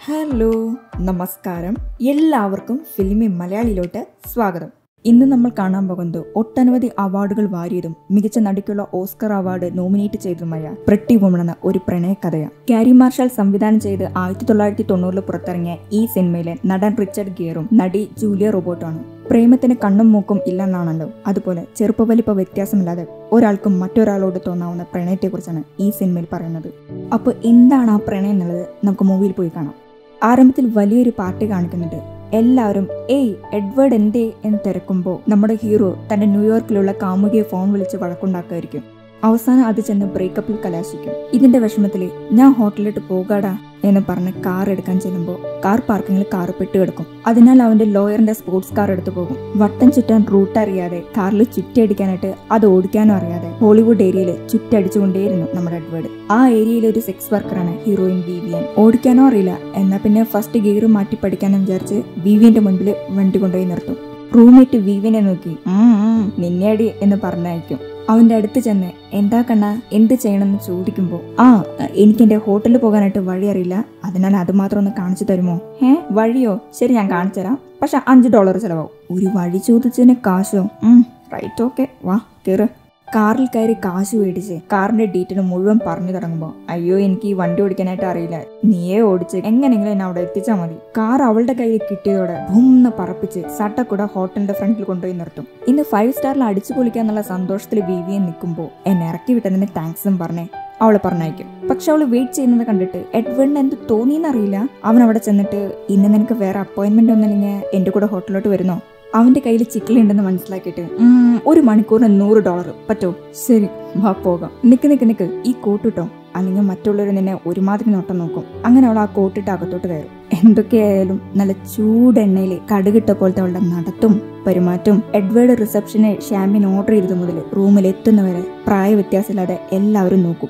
hello നമസ്കാരം എല്ലാവർക്കും ഫിലിമി മലയാളിയിലോട്ട് സ്വാഗതം ഇന്ന് നമ്മൾ കാണാൻ പോകുന്നത് ഒട്ടനവധി അവാർഡുകൾ വാരിയതും മികച്ച നടിക്കുള്ള ഓസ്കർ അവാർഡ് നോമിനേറ്റ് ചെയ്തതുമായ പ്രട്ടി വുമൺ എന്ന ഒരു പ്രണയകഥയാണ് കാരി മാർഷൽ സംവിധാനം ചെയ്ത് ആയിരത്തി തൊള്ളായിരത്തി തൊണ്ണൂറിൽ പുറത്തിറങ്ങിയ ഈ സിനിമയിലെ നടൻ റിച്ചർഡ് ഗിയറും നടി ജൂലിയ റോബോട്ടുമാണ് പ്രേമത്തിന് കണ്ണും മൂക്കും ഇല്ലെന്നാണല്ലോ അതുപോലെ ചെറുപ്പവലിപ്പ വ്യത്യാസമില്ലാതെ ഒരാൾക്കും മറ്റൊരാളോട് തോന്നാവുന്ന പ്രണയത്തെക്കുറിച്ചാണ് ഈ സിനിമയിൽ പറയുന്നത് അപ്പോൾ എന്താണ് ആ പ്രണയം എന്നുള്ളത് നമുക്ക് മൂവിയിൽ പോയി കാണാം ആരംഭത്തിൽ വലിയൊരു പാർട്ടി കാണിക്കുന്നുണ്ട് എല്ലാവരും ഏയ് എഡ്വേർഡ് എന്തേ എന്ന് തിരക്കുമ്പോൾ നമ്മുടെ ഹീറോ തന്റെ ന്യൂയോർക്കിലുള്ള കാമുകിയെ ഫോൺ വിളിച്ച് വഴക്കുണ്ടാക്കുമായിരിക്കും അവസാനം അത് ചെന്ന് ബ്രേക്കപ്പിൽ കലാശിക്കും ഇതിന്റെ വിഷമത്തിൽ ഞാൻ ഹോട്ടലിലോട്ട് പോകാടാ എന്ന് പറഞ്ഞ് കാർ എടുക്കാൻ ചെല്ലുമ്പോൾ കാർ പാർക്കിങ്ങിൽ കാർ പെട്ടുകിടക്കും അതിനാൽ അവന്റെ ലോയറിന്റെ സ്പോർട്സ് കാർ എടുത്തു പോകും വട്ടം ചുറ്റാൻ റൂട്ട് അറിയാതെ കാറിൽ ചുറ്റടിക്കാനായിട്ട് അത് ഓടിക്കാനും അറിയാതെ ഹോളിവുഡ് ഏരിയയിൽ ചുറ്റടിച്ചുകൊണ്ടേയിരുന്നു നമ്മുടെ എഡ്വേർഡ് ആ ഏരിയയിലെ ഒരു സെക്സ് വർക്കറാണ് ഹീറോയിൻ വിവിയൻ ഓടിക്കാനോ അറിയില്ല എന്നാ പിന്നെ ഫസ്റ്റ് ഗിയർ മാറ്റി പഠിക്കാനും വിചാരിച്ച് വിവിയന്റെ മുൻപിൽ വണ്ടി കൊണ്ടുപോയി നിർത്തും റൂംമേറ്റ് വിവിനെ നോക്കി "ഉം, ഉം, നിന്നെയടി എന്ന് പറഞ്ഞയക്കും അവന്റെ അടുത്ത് ചെന്ന് എന്താ കണ്ണ എന്ത് ചെയ്യണമെന്ന് ചോദിക്കുമ്പോൾ ആ എനിക്ക് എന്റെ ഹോട്ടലിൽ പോകാനായിട്ട് വഴി അറിയില്ല അതിനാൽ അത് മാത്രം ഒന്ന് കാണിച്ചു തരുമോ ഏ വഴിയോ ശരി ഞാൻ കാണിച്ചു തരാം പക്ഷെ അഞ്ച് ഡോളർ ചിലവാവും ഒരു വഴി ചോദിച്ചതിന് കാശോ റൈറ്റ് ഓക്കെ വാ കേറ് കാറിൽ കയറി കാശ് മേടിച്ച് കാറിന്റെ ഡീറ്റെയിൽ മുഴുവൻ പറഞ്ഞു തുടങ്ങുമ്പോൾ അയ്യോ എനിക്ക് ഈ വണ്ടി ഓടിക്കാനായിട്ട് അറിയില്ല നീയേ ഓടിച്ച് എങ്ങനെയെങ്കിലും എന്നെ അവിടെ എത്തിച്ചാൽ മതി കാർ അവളുടെ കയ്യിൽ കിട്ടിയതോടെ ഭൂന്ന് പറപ്പിച്ച് സട്ടക്കൂടെ ഹോട്ടലിന്റെ ഫ്രണ്ടിൽ കൊണ്ടുപോയി നിർത്തും ഇന്ന് ഫൈവ് സ്റ്റാറിൽ അടിച്ചു പൊളിക്കാന്നുള്ള സന്തോഷത്തിൽ വിവിയെ നിൽക്കുമ്പോൾ എന്നെ ഇറക്കി വിട്ടതിന് താങ്ക്സും പറഞ്ഞേ അവളെ പറഞ്ഞയക്കും പക്ഷെ അവള് വെയിറ്റ് ചെയ്യുന്നത് കണ്ടിട്ട് എഡ്വേർഡിന് എന്ത് തോന്നിയെന്നറിയില്ല അവൻ അവിടെ ചെന്നിട്ട് ഇന്ന് നിനക്ക് വേറെ അപ്പോയിന്റ്മെന്റ് ഒന്നുമില്ലെങ്കിൽ എന്റെ കൂടെ ഹോട്ടലിലോട്ട് വരുന്നോ അവന്റെ കയ്യിൽ ചിക്കിലുണ്ടെന്ന് മനസ്സിലാക്കിയിട്ട് "ഉം, ഒരു മണിക്കൂറിന് നൂറ് ഡോളർ പറ്റോ ശരി വാ പോകാം നിക്ക് നിക്ക് നിക്ക് ഈ കോട്ടിട്ടോ അല്ലെങ്കിൽ മറ്റുള്ളവർ നിന്നെ ഒരുമാതിരി നോട്ടം നോക്കും അങ്ങനെ അവൾ ആ കോട്ടിട്ട് അകത്തോട്ട് കയറും എന്തൊക്കെയായാലും നല്ല ചൂടെണ്ണയിൽ കടുകിട്ട പോലത്തെ അവളുടെ നടത്തും പെരുമാറ്റവും എഡ്വേർഡ് റിസപ്ഷന് ഷാമ്പിൻ ഓർഡർ ചെയ്തത് മുതൽ റൂമിൽ എത്തുന്നവരെ പ്രായ വ്യത്യാസമില്ലാതെ എല്ലാവരും നോക്കും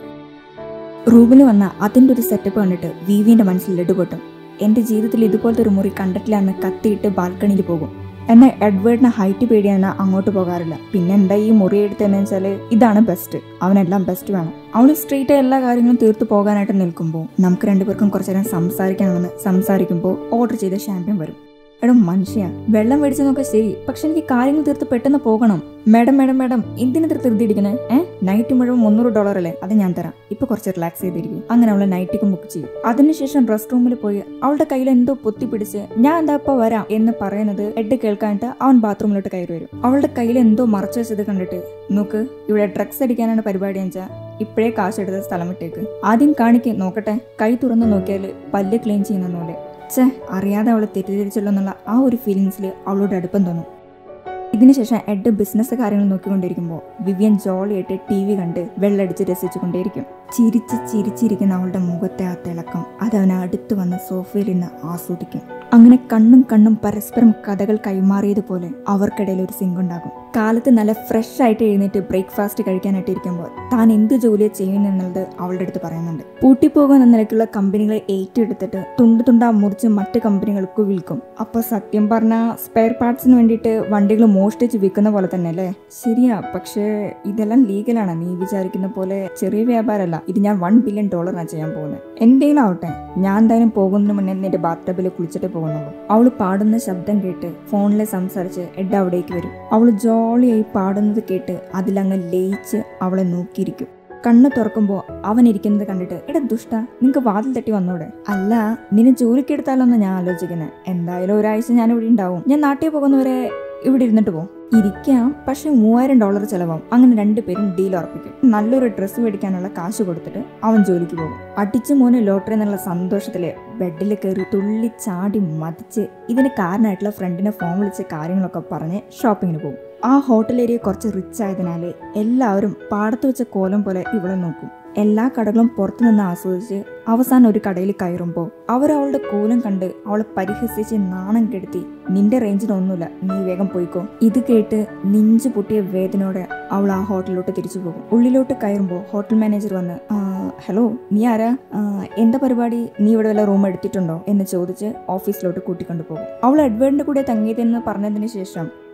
റൂമിൽ വന്ന അതിൻ്റെ ഒരു സെറ്റപ്പ് കണ്ടിട്ട് വിവിന്റെ മനസ്സിൽ ലഡുപൊട്ടും എൻ്റെ ജീവിതത്തിൽ ഇതുപോലത്തെ ഒരു മുറി കണ്ടിട്ടില്ല എന്ന് കത്തിയിട്ട് ബാൽക്കണിയിൽ പോകും എന്നെ എഡ്വേർഡിന് ഹൈറ്റ് പേടിയാണ് അങ്ങോട്ട് പോകാറില്ല പിന്നെ എന്താ ഈ മുറി എടുത്തതെന്ന് വെച്ചാൽ ഇതാണ് ബെസ്റ്റ് അവനെല്ലാം ബെസ്റ്റ് വേണം അവൾ സ്ട്രീറ്റ് എല്ലാ കാര്യങ്ങളും തീർത്തു പോകാനായിട്ട് നിൽക്കുമ്പോൾ നമുക്ക് രണ്ടുപേർക്കും കുറച്ചു നേരം സംസാരിക്കണമെന്ന് സംസാരിക്കുമ്പോൾ ഓർഡർ ചെയ്ത ഷാമ്പ്യൻ വരും എടാ മനുഷ്യ വെള്ളം മേടിച്ചു നോക്കാൻ ശരി പക്ഷെ എനിക്ക് കാര്യങ്ങൾ തീർത്ത് പെട്ടെന്ന് പോകണം മേഡം മേഡം മേഡം എന്തിനു തീർത്ത് ധൃതിയിരിക്കണേ ഏഹ് നൈറ്റ് മുഴുവൻ മുന്നൂറ് ഡോളർ അല്ലേ അത് ഞാൻ തരാം ഇപ്പൊ കുറച്ച് റിലാക്സ് ചെയ്തിരിക്കും അങ്ങനെ അവളെ നൈറ്റിക്ക് ബുക്ക് ചെയ്യും അതിനുശേഷം റെസ്റ്റ് റൂമിൽ പോയി അവളുടെ കയ്യിൽ എന്തോ പൊത്തി പിടിച്ച് ഞാൻ എന്താ ഇപ്പൊ വരാം എന്ന് പറയുന്നത് എഡ് കേൾക്കാനായിട്ട് അവൻ ബാത്റൂമിലോട്ട് കയറി വരും അവളുടെ കയ്യിൽ എന്തോ മറച്ചു വെച്ചത് കണ്ടിട്ട് നോക്ക് ഇവിടെ ഡ്രഗ്സ് അടിക്കാനാണ് പരിപാടി വെച്ചാൽ ഇപ്പോഴേ കാശെടുത്ത സ്ഥലം വിട്ടേക്ക് ആദ്യം കാണിക്ക് നോക്കട്ടെ കൈ തുറന്ന് നോക്കിയാൽ പല്ല് ക്ലീൻ ചെയ്യുന്ന പോലെ ഛേ അറിയാതെ അവളെ തെറ്റിദ്ധരിച്ചല്ലോ എന്നുള്ള ആ ഒരു ഫീലിങ്സിൽ അവളോട് അടുപ്പം തോന്നും ഇതിനുശേഷം എഡ് ബിസിനസ് കാര്യങ്ങൾ നോക്കിക്കൊണ്ടിരിക്കുമ്പോൾ വിവിയൻ ജോളിയായിട്ട് ടി വി കണ്ട് വെള്ളടിച്ച് രസിച്ചുകൊണ്ടേയിരിക്കും ചിരിച്ച് ചിരിച്ചിരിക്കുന്ന അവളുടെ മുഖത്തെ ആ തിളക്കം അത് അവനെ അടുത്ത് വന്ന് സോഫയിൽ നിന്ന് ആസ്വദിക്കും അങ്ങനെ കണ്ണും കണ്ണും പരസ്പരം കഥകൾ കൈമാറിയതുപോലെ അവർക്കിടയിൽ ഒരു സിങ്ക് ഉണ്ടാകും കാലത്ത് നല്ല ഫ്രഷ് ആയിട്ട് എഴുന്നേറ്റ് ബ്രേക്ക്ഫാസ്റ്റ് കഴിക്കാനായിട്ട് ഇരിക്കുമ്പോൾ താൻ എന്ത് ജോലിയെ ചെയ്യുന്നെന്നുള്ളത് അവളുടെ അടുത്ത് പറയുന്നുണ്ട് പൂട്ടിപ്പോകുന്ന നിലയ്ക്കുള്ള കമ്പനികളെ ഏറ്റെടുത്തിട്ട് തുണ്ട് തുണ്ടാ മുറിച്ച് മറ്റ് കമ്പനികൾക്ക് വിൽക്കും അപ്പോൾ സത്യം പറഞ്ഞാൽ സ്പെയർ പാർട്സിന് വേണ്ടിയിട്ട് വണ്ടികൾ മോഷ്ടിച്ച് വിൽക്കുന്ന പോലെ തന്നെ അല്ലേ ശരിയാ പക്ഷേ ഇതെല്ലാം ലീഗലാണ് നീ വിചാരിക്കുന്ന പോലെ ചെറിയ വ്യാപാരമല്ല ഇത് ഞാൻ വൺ ബില്യൺ ഡോളറാണ് ചെയ്യാൻ പോകുന്നത് എന്തെങ്കിലും ആവട്ടെ ഞാൻ എന്തായാലും പോകുന്നതിന് മുന്നേ നിന്റെ ബാത്ത് ടബിൽ കുളിച്ചിട്ട് പോകുന്നുള്ളൂ അവൾ പാടുന്ന ശബ്ദം കേട്ട് ഫോണിൽ സംസാരിച്ച് എഡ് അവിടേക്ക് വരും അവൾ ജോളിയായി പാടുന്നത് കേട്ട് അതിലങ്ങ് ലയിച്ച് അവളെ നോക്കിയിരിക്കും കണ്ണ് തുറക്കുമ്പോൾ അവൻ ഇരിക്കുന്നത് കണ്ടിട്ട് എടാ ദുഷ്ട നിനക്ക് വാതിൽ തട്ടി വന്നൂടെ അല്ല നിന്നെ ജോലിക്കെടുത്താലോന്ന് ഞാൻ ആലോചിക്കുന്നത് എന്തായാലും ഒരാഴ്ച ഞാൻ ഇവിടെ ഉണ്ടാവും ഞാൻ നാട്ടിൽ പോകുന്നവരെ ഇവിടെ ഇരുന്നിട്ട് പോകും ഇരിക്കാം പക്ഷെ മൂവായിരം ഡോളർ ചെലവാകും അങ്ങനെ രണ്ടുപേരും ഡീൽ ഉറപ്പിക്കും നല്ലൊരു ഡ്രസ്സ് മേടിക്കാനുള്ള കാശ് കൊടുത്തിട്ട് അവൻ ജോലിക്ക് പോകും അടിച്ചു മോനെ ലോട്ടറി എന്നുള്ള സന്തോഷത്തില് ബെഡിൽ കയറി തുള്ളി ചാടി മതിച്ച് ഇതിന് കാരണമായിട്ടുള്ള ഫ്രണ്ടിനെ ഫോൺ വിളിച്ച് കാര്യങ്ങളൊക്കെ പറഞ്ഞ് ഷോപ്പിങ്ങിന് പോകും ആ ഹോട്ടൽ ഏരിയ കുറച്ച് റിച്ച് ആയതിനാൽ എല്ലാവരും പാടത്ത് വെച്ച കോലം പോലെ ഇവളെ നോക്കും എല്ലാ കടകളും പുറത്തു നിന്ന് ആസ്വദിച്ച് അവസാനം ഒരു കടയിൽ കയറുമ്പോൾ അവർ അവളുടെ കോലം കണ്ട് അവളെ പരിഹസിച്ച് നാണം കെടുത്തി നിന്റെ റേഞ്ചിനൊന്നുമില്ല നീ വേഗം പോയിക്കോ ഇത് കേട്ട് നെഞ്ചു പൊട്ടിയ വേദനയോടെ അവൾ ആ ഹോട്ടലിലോട്ട് തിരിച്ചു പോകും ഉള്ളിലോട്ട് കയറുമ്പോൾ ഹോട്ടൽ മാനേജർ വന്ന് "ആ, ഹലോ നീ ആരാ ആ, എന്താ പരിപാടി നീ ഇവിടെ വല്ല റൂം എടുത്തിട്ടുണ്ടോ എന്ന് ചോദിച്ച് ഓഫീസിലോട്ട് കൂട്ടിക്കൊണ്ടു പോകും അവൾ എഡ്വേർഡിന്റെ കൂടെ തങ്ങിയതെന്ന് പറഞ്ഞതിന് ശേഷം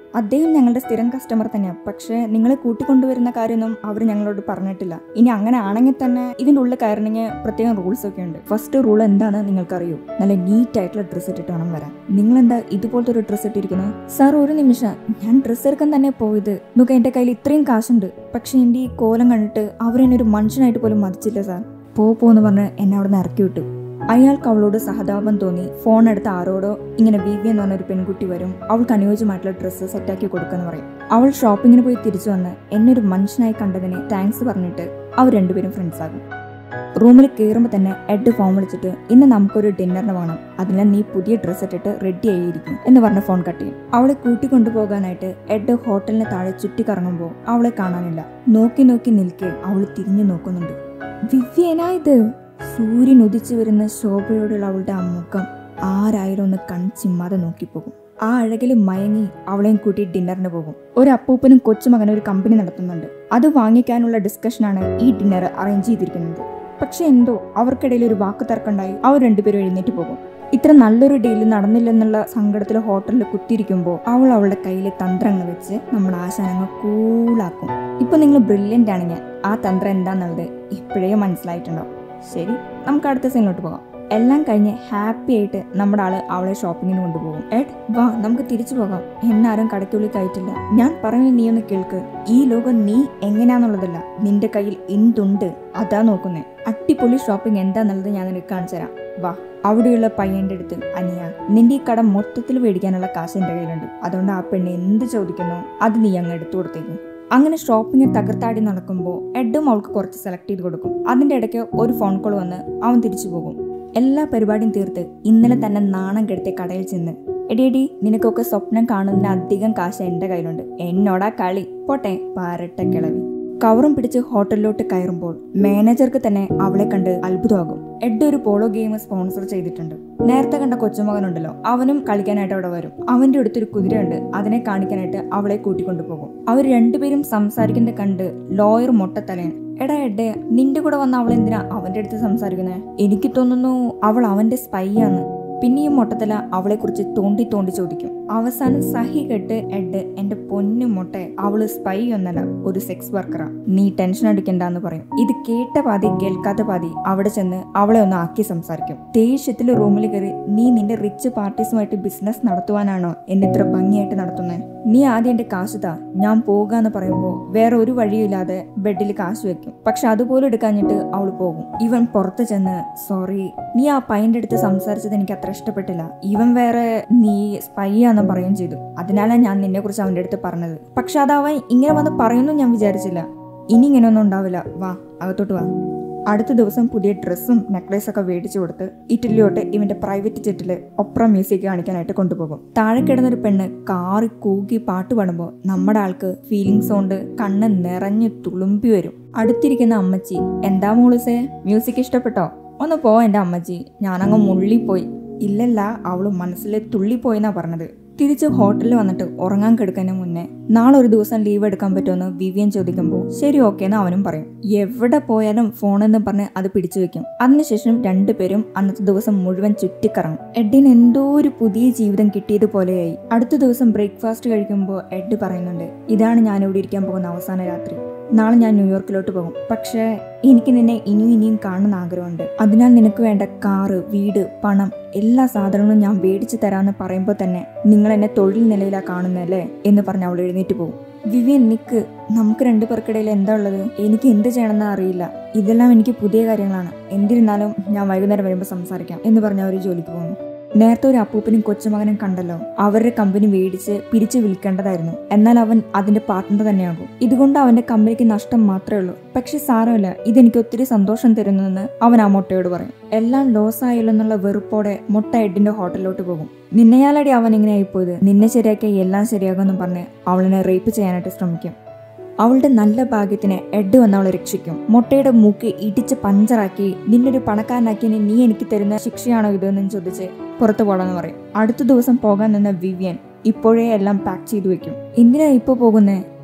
അദ്ദേഹം ഞങ്ങളുടെ സ്ഥിരം കസ്റ്റമർ തന്നെയാണ് പക്ഷേ നിങ്ങളെ കൂട്ടിക്കൊണ്ടുവരുന്ന കാര്യമൊന്നും അവർ ഞങ്ങളോട് പറഞ്ഞിട്ടില്ല ഇനി അങ്ങനെ ആണെങ്കിൽ തന്നെ ഇതിൻ്റെ ഉള്ളിൽ കയറണമെങ്കിൽ പ്രത്യേകം റൂൾസ് ഒക്കെ ഉണ്ട് ഫസ്റ്റ് റൂൾ എന്താണെന്ന് നിങ്ങൾക്കറിയൂ നല്ല നീറ്റ് ആയിട്ടുള്ള ഡ്രസ്സ് ഇട്ടിട്ട് വേണം വരാൻ നിങ്ങൾ എന്താ ഇതുപോലത്തെ ഒരു ഡ്രസ്സ് ഇട്ടിരിക്കുന്നത് സാർ ഒരു നിമിഷം ഞാൻ ഡ്രസ്സ് എടുക്കാൻ തന്നെ പോയത് നോക്കുക എൻ്റെ കയ്യിൽ ഇത്രയും കാശുണ്ട് പക്ഷെ എൻ്റെ ഈ കോലം കണ്ടിട്ട് അവരെന്നെ ഒരു മനുഷ്യനായിട്ട് പോലും മതിച്ചില്ല സാർ പോ പോന്ന് പറഞ്ഞ് എന്നെ അവിടെ നിന്ന് ഇറക്കി വിട്ടു അയാൾക്ക് അവളോട് സഹതാപം തോന്നി ഫോൺ എടുത്ത് ആരോടോ ഇങ്ങനെ വിവി എന്ന് പറഞ്ഞ ഒരു പെൺകുട്ടി വരും അവൾക്ക് അനുയോജ്യമായിട്ടുള്ള ഡ്രസ്സ് സെറ്റാക്കി കൊടുക്കുമെന്ന് പറയും അവൾ ഷോപ്പിങ്ങിന് പോയി തിരിച്ചു വന്ന് എന്നെ ഒരു മനുഷ്യനായി കണ്ടതിന് താങ്ക്സ് പറഞ്ഞിട്ട് അവർ രണ്ടുപേരും ഫ്രണ്ട്സ് ആകും റൂമിൽ കയറുമ്പോൾ തന്നെ എഡ് ഫോൺ വിളിച്ചിട്ട് ഇന്ന് നമുക്കൊരു ഡിന്നറിന് വേണം അതിനാൽ നീ പുതിയ ഡ്രസ്സ് ഇട്ടിട്ട് റെഡി ആയിരിക്കും എന്ന് പറഞ്ഞ ഫോൺ കട്ട് ചെയ്യും അവളെ കൂട്ടിക്കൊണ്ടുപോകാനായിട്ട് എഡ് ഹോട്ടലിന് താഴെ ചുറ്റി കറങ്ങുമ്പോൾ അവളെ കാണാനില്ല നോക്കി നോക്കി നിൽക്കെ അവൾ തിരിഞ്ഞു നോക്കുന്നുണ്ട് വിവ്യനാ ഇത് സൂര്യൻ ഉദിച്ചു വരുന്ന ശോഭയോടുള്ള അവളുടെ ആ മുഖം ആരായാലും ഒന്ന് കൺചിമ്മാതെ നോക്കിപ്പോകും ആ അഴകിൽ മയങ്ങി അവളെയും കൂട്ടി ഡിന്നറിന് പോകും ഒരു അപ്പൂപ്പനും കൊച്ചുമകനും ഒരു കമ്പനി നടത്തുന്നുണ്ട് അത് വാങ്ങിക്കാനുള്ള ഡിസ്കഷനാണ് ഈ ഡിന്നർ അറേഞ്ച് ചെയ്തിരിക്കുന്നത് പക്ഷെ എന്തോ അവർക്കിടയിൽ ഒരു വാക്ക് തർക്കമുണ്ടായി അവർ രണ്ടുപേരും എഴുന്നേറ്റ് പോകും ഇത്ര നല്ലൊരു ഡീൽ നടന്നില്ലെന്നുള്ള സങ്കടത്തിൽ ഹോട്ടലിൽ കുത്തിയിരിക്കുമ്പോൾ അവൾ അവളുടെ കയ്യിലെ തന്ത്രങ്ങൾ വെച്ച് നമ്മുടെ ആശാനങ്ങൾ കൂളാക്കും ഇപ്പൊ നിങ്ങൾ ബ്രില്യൻ്റ് ആണെങ്കിൽ ആ തന്ത്രം എന്താന്നുള്ളത് ഇപ്പോഴേ മനസ്സിലായിട്ടുണ്ടാവും ശരി നമുക്ക് അടുത്ത സീനിലോട്ട് പോകാം എല്ലാം കഴിഞ്ഞ് ഹാപ്പി ആയിട്ട് നമ്മുടെ ആള് അവളെ ഷോപ്പിങ്ങിന് കൊണ്ടുപോകും എഡ് വാ നമുക്ക് തിരിച്ചു പോകാം എന്നാരും കടയ്ക്കുള്ളിൽ കയറ്റില്ല ഞാൻ പറയുന്നത് നീ ഒന്ന് കേൾക്ക് ഈ ലോകം നീ എങ്ങനെയാന്നുള്ളതല്ല നിന്റെ കയ്യിൽ എന്തുണ്ട് അതാ നോക്കുന്നേ അടിപൊളി ഷോപ്പിംഗ് എന്താന്നുള്ളത് ഞാൻ നിനക്ക് കാണിച്ചു തരാം വാ അവിടെയുള്ള പയ്യന്റെ അടുത്ത് അനിയ നിന്റെ ഈ കട മൊത്തത്തിൽ മേടിക്കാനുള്ള കാശ് എന്റെ കയ്യിലുണ്ട് അതുകൊണ്ട് ആ പെണ്ണ് എന്ത് ചോദിക്കുന്നു അത് നീ അങ്ങ് എടുത്തു കൊടുത്തേക്കും അങ്ങനെ ഷോപ്പിംഗ് തകർത്താടി നടക്കുമ്പോൾ എഡും അവൾക്ക് കുറച്ച് സെലക്ട് ചെയ്ത് കൊടുക്കും അതിന്റെ ഇടയ്ക്ക് ഒരു ഫോൺ കോൾ വന്ന് അവൻ തിരിച്ചു പോകും എല്ലാ പരിപാടിയും തീർത്ത് ഇന്നലെ തന്നെ നാണം കെടുത്തി കടയിൽ ചെന്ന് എടി എടി നിനക്കൊക്കെ സ്വപ്നം കാണുന്നതിന് അധികം കാശ് എൻ്റെ കയ്യിലുണ്ട് എന്നോടാ കളി പോട്ടെ പാരട്ട കിളവി കവറും പിടിച്ച് ഹോട്ടലിലോട്ട് കയറുമ്പോൾ മാനേജർക്ക് തന്നെ അവളെ കണ്ട് അത്ഭുതമാകും എഡ് ഒരു പോളോ ഗെയിം സ്പോൺസർ ചെയ്തിട്ടുണ്ട് നേരത്തെ കണ്ട കൊച്ചുമകനുണ്ടല്ലോ അവനും കളിക്കാനായിട്ട് അവിടെ വരും അവന്റെ അടുത്തൊരു കുതിരയുണ്ട് അതിനെ കാണിക്കാനായിട്ട് അവളെ കൂട്ടിക്കൊണ്ടു പോകും അവർ രണ്ടുപേരും സംസാരിക്കുന്നത് കണ്ട് ലോയർ മൊട്ടത്തലയൻ എടാ എഡേ നിന്റെ കൂടെ വന്ന അവൾ എന്തിനാ അവന്റെ അടുത്ത് സംസാരിക്കുന്നത് എനിക്ക് തോന്നുന്നു അവൾ അവന്റെ സ്പൈ ആണ് പിന്നെയും മൊട്ടത്തല അവളെ കുറിച്ച് തോണ്ടി തോണ്ടി ചോദിക്കും അവസാനം സഹി കെട്ട് എഡ് എന്റെ പൊന്നു മൊട്ടെ അവള് സ്പൈ ഒന്നല്ല ഒരു സെക്സ് വർക്കറാ നീ ടെൻഷൻ അടിക്കണ്ടെന്ന് പറയും ഇത് കേട്ട പാതി കേൾക്കാത്ത പാതി അവിടെ ചെന്ന് അവളെ ഒന്ന് ആക്കി സംസാരിക്കും ദേഷ്യത്തിൽ റൂമിൽ കയറി നീ നിന്റെ റിച്ച് പാർട്ടീസുമായിട്ട് ബിസിനസ് നടത്തുവാനാണോ എന്നെ ഇത്ര ഭംഗിയായിട്ട് നടത്തുന്നത് നീ ആദ്യം എന്റെ കാശ് താ ഞാൻ പോകാന്ന് പറയുമ്പോൾ വേറെ ഒരു വഴിയില്ലാതെ ബെഡിൽ കാശ് വെക്കും പക്ഷെ അതുപോലും എടുക്കാഞ്ഞിട്ട് അവൾ പോകും ഇവൻ പുറത്ത് ചെന്ന് സോറി നീ ആ പയ്യന്റെ അടുത്ത് സംസാരിച്ചത് എനിക്ക് അത്ര ഇഷ്ടപ്പെട്ടില്ല ഇവൻ വേറെ നീ സ്പൈ ആണെന്ന് പറയുകയും ചെയ്തു അതിനാലാണ് ഞാൻ നിന്നെ കുറിച്ച് അവന്റെ അടുത്ത് പറഞ്ഞത് പക്ഷെ അത് അവൻ ഇങ്ങനെ വന്ന് പറയുന്നു ഞാൻ വിചാരിച്ചില്ല ഇനി ഇങ്ങനെയൊന്നും ഉണ്ടാവില്ല വാ അകത്തോട്ട് വാ അടുത്ത ദിവസം പുതിയ ഡ്രസ്സും നെക്ലേസ് ഒക്കെ മേടിച്ചു കൊടുത്ത് ഇറ്റലിയോട്ട് ഇവന്റെ പ്രൈവറ്റ് ജെറ്റിൽ ഒപ്ര മ്യൂസിക് കാണിക്കാനായിട്ട് കൊണ്ടുപോകും താഴെ കിടന്നൊരു പെണ്ണ് കാറി കൂക്കി പാട്ട് പാടുമ്പോൾ നമ്മുടെ ആൾക്ക് ഫീലിങ്സ് കൊണ്ട് കണ്ണ് നിറഞ്ഞ് തുളുമ്പി വരും അടുത്തിരിക്കുന്ന അമ്മച്ചി എന്താ മോളുസേ മ്യൂസിക് ഇഷ്ടപ്പെട്ടോ ഒന്ന് പോ എൻ്റെ അമ്മച്ചി ഞാനങ്ങ് മുള്ളിപ്പോയി ഇല്ലല്ല അവള് മനസ്സിൽ തുള്ളിപ്പോയെന്നാ പറഞ്ഞത് തിരിച്ച് ഹോട്ടലിൽ വന്നിട്ട് ഉറങ്ങാൻ കിടക്കുന്നതിന് മുന്നേ നാളെ ഒരു ദിവസം ലീവ് എടുക്കാൻ പറ്റുമെന്ന് വിവിയൻ ചോദിക്കുമ്പോൾ ശരി ഓക്കെ എന്ന് അവനും പറയും എവിടെ പോയാലും ഫോണെന്ന് പറഞ്ഞ് അത് പിടിച്ചു വെക്കും അതിനുശേഷം രണ്ടുപേരും അന്നത്തെ ദിവസം മുഴുവൻ ചുറ്റിക്കറങ്ങും എഡിന് എന്തോ ഒരു പുതിയ ജീവിതം കിട്ടിയതുപോലെയായി അടുത്ത ദിവസം ബ്രേക്ക്ഫാസ്റ്റ് കഴിക്കുമ്പോൾ എഡ് പറയുന്നുണ്ട് ഇതാണ് ഞാൻ ഇവിടെ ഇരിക്കാൻ പോകുന്ന അവസാന രാത്രി നാളെ ഞാൻ ന്യൂയോർക്കിലോട്ട് പോകും പക്ഷേ എനിക്ക് നിന്നെ ഇനിയും ഇനിയും കാണുന്ന ആഗ്രഹമുണ്ട് അതിനാൽ നിനക്ക് വേണ്ട കാറ് വീട് പണം എല്ലാ സാധനങ്ങളും ഞാൻ മേടിച്ചു തരാമെന്ന് പറയുമ്പോൾ തന്നെ നിങ്ങൾ എന്നെ തൊഴിൽ നിലയിലാ കാണുന്നല്ലേ എന്ന് പറഞ്ഞ് അവൾ എഴുന്നേറ്റ് പോകും വിവിയൻ നിക്ക് നമുക്ക് രണ്ടു പേർക്കിടയിൽ എന്താ ഉള്ളത് എനിക്ക് എന്ത് ചെയ്യണമെന്ന് അറിയില്ല ഇതെല്ലാം എനിക്ക് പുതിയ കാര്യങ്ങളാണ് എന്തിരുന്നാലും ഞാൻ വൈകുന്നേരം വരുമ്പോൾ സംസാരിക്കാം എന്ന് പറഞ്ഞ് അവർ ജോലിക്ക് പോകുന്നു നേരത്തെ ഒരു അപ്പൂപ്പനും കൊച്ചുമകനും കണ്ടല്ലോ അവരുടെ കമ്പനി മേടിച്ച് പിരിച്ചു വിൽക്കേണ്ടതായിരുന്നു എന്നാൽ അവൻ അതിന്റെ പാർട്ട്ണർ തന്നെയാകും ഇതുകൊണ്ട് അവന്റെ കമ്പനിക്ക് നഷ്ടം മാത്രമേ ഉള്ളൂ പക്ഷെ സാരമില്ല ഇതെനിക്ക് ഒത്തിരി സന്തോഷം തരുന്നതെന്ന് അവൻ ആ മുട്ടയോട് പറയും എല്ലാം ലോസ് ആയല്ലോ എന്നുള്ള വെറുപ്പോടെ മുട്ട എഡിന്റെ ഹോട്ടലിലോട്ട് പോകും നിന്നെയാലടി അവൻ ഇങ്ങനെ ആയിപ്പോയത് നിന്നെ ശരിയാക്കിയ എല്ലാം ശരിയാകുമെന്ന് പറഞ്ഞ് അവളിനെ റേപ്പ് ചെയ്യാനായിട്ട് ശ്രമിക്കും അവളുടെ നല്ല ഭാഗ്യത്തിന് എഡ് വന്ന് അവളെ രക്ഷിക്കും മുട്ടയുടെ മൂക്ക് ഇടിച്ച് പഞ്ചറാക്കി നിന്നൊരു പണക്കാരനാക്കിയതിന് നീ എനിക്ക് തരുന്ന ശിക്ഷയാണോ ഇതെന്നും ചോദിച്ച് പുറത്തു പോകണമെന്ന് പറയും അടുത്ത ദിവസം പോകാൻ നിന്ന വിവിയൻ ഇപ്പോഴേ എല്ലാം പാക്ക് ചെയ്തു വെക്കും എന്തിനാ ഇപ്പൊ പോകുന്നേ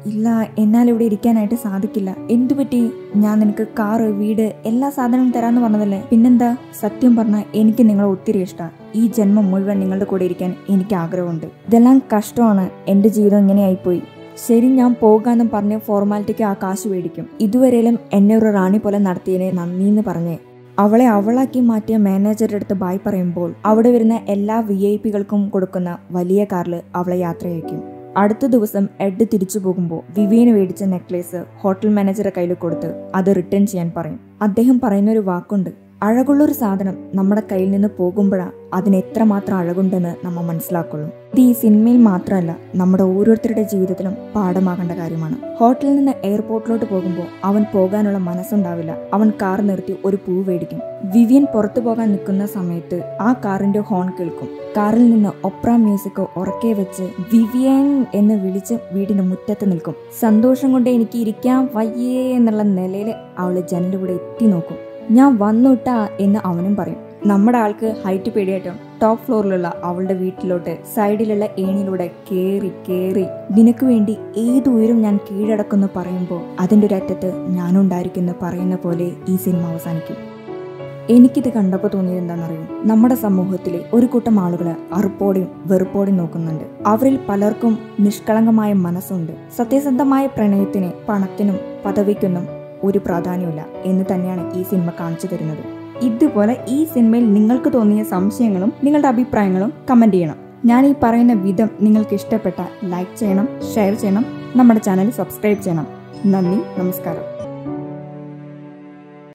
ഇല്ല എന്നാൽ ഇവിടെ ഇരിക്കാനായിട്ട് സാധിക്കില്ല എന്തു പറ്റി ഞാൻ നിനക്ക് കാറ് വീട് എല്ലാ സാധനവും തരാന്ന് പറഞ്ഞതല്ലേ പിന്നെന്താ സത്യം പറഞ്ഞാൽ എനിക്ക് നിങ്ങളെ ഒത്തിരി ഇഷ്ടമാണ് ഈ ജന്മം മുഴുവൻ നിങ്ങളുടെ കൂടെ ഇരിക്കാൻ എനിക്ക് ആഗ്രഹമുണ്ട് ഇതെല്ലാം കഷ്ടമാണ് എൻ്റെ ജീവിതം ഇങ്ങനെയായിപ്പോയി ശരി ഞാൻ പോകാന്നും പറഞ്ഞ് ഫോർമാലിറ്റിക്ക് ആ കാശ് മേടിക്കും ഇതുവരെയും എന്നെ ഒരു റാണി പോലെ നടത്തിയതിന് നന്ദിന്ന് പറഞ്ഞേ അവളെ അവളാക്കി മാറ്റിയ മാനേജറുടെ അടുത്ത് ബായ് പറയുമ്പോൾ അവിടെ വരുന്ന എല്ലാ വി ഐ പികൾക്കും കൊടുക്കുന്ന വലിയ കാറിൽ അവളെ യാത്രയയക്കും അടുത്ത ദിവസം എഡ് തിരിച്ചു പോകുമ്പോൾ വിവിയന് മേടിച്ച നെക്ലേസ് ഹോട്ടൽ മാനേജറെ കയ്യിൽ കൊടുത്ത് അത് റിട്ടേൺ ചെയ്യാൻ പറയും അദ്ദേഹം പറയുന്ന ഒരു വാക്കുണ്ട് അഴകുള്ളൊരു സാധനം നമ്മുടെ കയ്യിൽ നിന്ന് പോകുമ്പോഴാണ് അതിന് എത്രമാത്രം അഴകുണ്ടെന്ന് നമ്മൾ മനസ്സിലാക്കുള്ളൂ ഇത് ഈ സിനിമയിൽ മാത്രമല്ല നമ്മുടെ ഓരോരുത്തരുടെ ജീവിതത്തിലും പാഠമാകേണ്ട കാര്യമാണ് ഹോട്ടലിൽ നിന്ന് എയർപോർട്ടിലോട്ട് പോകുമ്പോൾ അവൻ പോകാനുള്ള മനസ്സുണ്ടാവില്ല അവൻ കാർ നിർത്തി ഒരു പൂ മേടിക്കും വിവിയൻ പുറത്തു പോകാൻ നിൽക്കുന്ന സമയത്ത് ആ കാറിന്റെ ഹോൺ കേൾക്കും കാറിൽ നിന്ന് ഒപ്ര മ്യൂസിക് ഉറക്കെ വെച്ച് വിവിയൻ എന്ന് വിളിച്ച് വീടിന്റെ മുറ്റത്ത് നിൽക്കും സന്തോഷം കൊണ്ട് എനിക്ക് ഇരിക്കാൻ വയ്യേ എന്നുള്ള നിലയിൽ അവള് ജനലിലൂടെ എത്തി നോക്കും ഞാൻ വന്നുട്ടാ എന്ന് അവനും പറയും നമ്മുടെ ആൾക്ക് ഹൈറ്റ് പേടിയായിട്ടും ടോപ്പ് ഫ്ലോറിലുള്ള അവളുടെ വീട്ടിലോട്ട് സൈഡിലുള്ള ഏണിയിലൂടെ കേറി കേറി നിനക്ക് വേണ്ടി ഏത് ഉയരം ഞാൻ കീഴടക്കുമെന്ന് പറയുമ്പോൾ അതിൻ്റെ ഒരു അറ്റത്ത് ഞാനുണ്ടായിരിക്കുമെന്ന് പറയുന്ന പോലെ ഈ സിനിമ അവസാനിക്കും എനിക്കിത് കണ്ടപ്പോൾ തോന്നിയത് എന്താണെന്നറിയോ നമ്മുടെ സമൂഹത്തിലെ ഒരു കൂട്ടം ആളുകൾ അറുപ്പോടെയും വെറുപ്പോടെയും നോക്കുന്നുണ്ട് അവരിൽ പലർക്കും നിഷ്കളങ്കമായ മനസ്സുണ്ട് സത്യസന്ധമായ പ്രണയത്തിന് പണത്തിനും പദവിക്കൊന്നും ഒരു പ്രാധാന്യമില്ല എന്ന് തന്നെയാണ് ഈ സിനിമ കാണിച്ചു തരുന്നത് ഇതുപോലെ ഈ സിനിമയിൽ നിങ്ങൾക്ക് തോന്നിയ സംശയങ്ങളും നിങ്ങളുടെ അഭിപ്രായങ്ങളും കമൻറ്റ് ചെയ്യണം ഞാൻ ഈ പറയുന്ന വിധം നിങ്ങൾക്ക് ഇഷ്ടപ്പെട്ട ലൈക്ക് ചെയ്യണം ഷെയർ ചെയ്യണം നമ്മുടെ ചാനൽ സബ്സ്ക്രൈബ് ചെയ്യണം നന്ദി നമസ്കാരം